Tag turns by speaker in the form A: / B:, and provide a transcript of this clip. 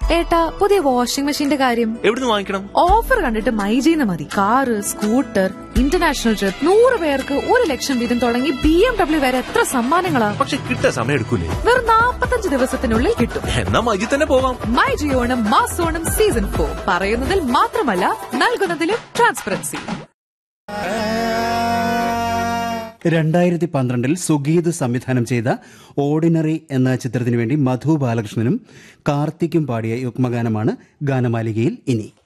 A: ഏട്ടാ പുതിയ വാഷിംഗ് മെഷീന്റെ കാര്യം
B: എവിടുന്ന് വാങ്ങിക്കണം
A: ഓഫർ കണ്ടിട്ട് മൈജീന്ന് മതി കാറ് സ്കൂട്ടർ ഇന്റർനാഷണൽ ട്രിപ്പ് നൂറ് പേർക്ക് ഒരു ലക്ഷം വീതം തുടങ്ങി ബി എം ഡബ്ല്യു വരെ എത്ര സമ്മാനങ്ങളാ
B: പക്ഷെ കിട്ടാൻ സമയം എടുക്കൂലേ
A: വെറും നാപ്പത്തഞ്ച് ദിവസത്തിനുള്ളിൽ കിട്ടും
B: എന്നാ മജി തന്നെ പോവാം
A: മൈ ജിയോണം മാസോണം സീസൺ ഫോർ പറയുന്നതിൽ മാത്രമല്ല നൽകുന്നതിലും ട്രാൻസ്പെറൻസി
C: രണ്ടായിരത്തി പന്ത്രണ്ടിൽ സുഗീത് സംവിധാനം ചെയ്ത ഓർഡിനറി എന്ന ചിത്രത്തിനു വേണ്ടി മധു ബാലകൃഷ്ണനും കാർത്തിക്കും പാടിയ യുഗ്മഗാനമാണ് ഗാനമാലികയിൽ ഇനി